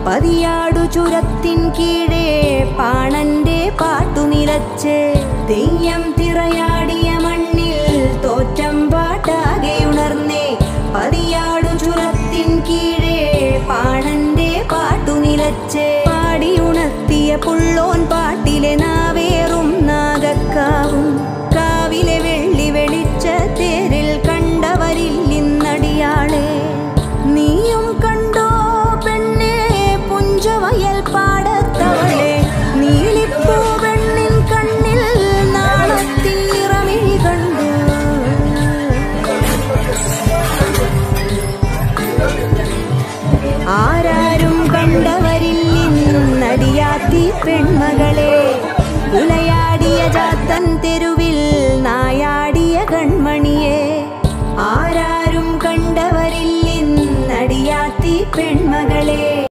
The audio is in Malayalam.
പതിയാടു ചുരത്തിൻ കീഴേ പാണന്റെ പാട്ടു നിലച്ച് തെയ്യം തിറയാടിയ മണ്ണിൽ തോറ്റം പാട്ടാകെ ഉണർന്നേ പതിയാടു ചുരത്തിൻ കീഴേ പാണന്റെ പാട്ടു നിലച്ച് പാടി ഉണർത്തിയ പുള്ളോൻ പാട്ടിലെ നാവേറും നാഗക്കാവും കാവിലെ വെള്ളി വെളിച്ച തേരിൽ കണ്ടവരില്ലിന്നടിയാളെ നീയും കണ്ടോ പെണ്ണെ പുഞ്ചവയൽ പാടത്തവളെ നീലിപ്പൂ പെണ്ണിൻ കണ്ണിൽ നാളത്തിൻ നിറമിഴി കണ്ടു ആരാരും കണ്ടവരില്ലിന്നടിയാത്തി പെൺമകളെ ഉലയാടിയ ജാത്തൻ തെരുവിൽ നായാടിയ കൺമണിയെ ആരാരും കണ്ടവരില്ലിന്നടിയാത്തി പെൺമകളെ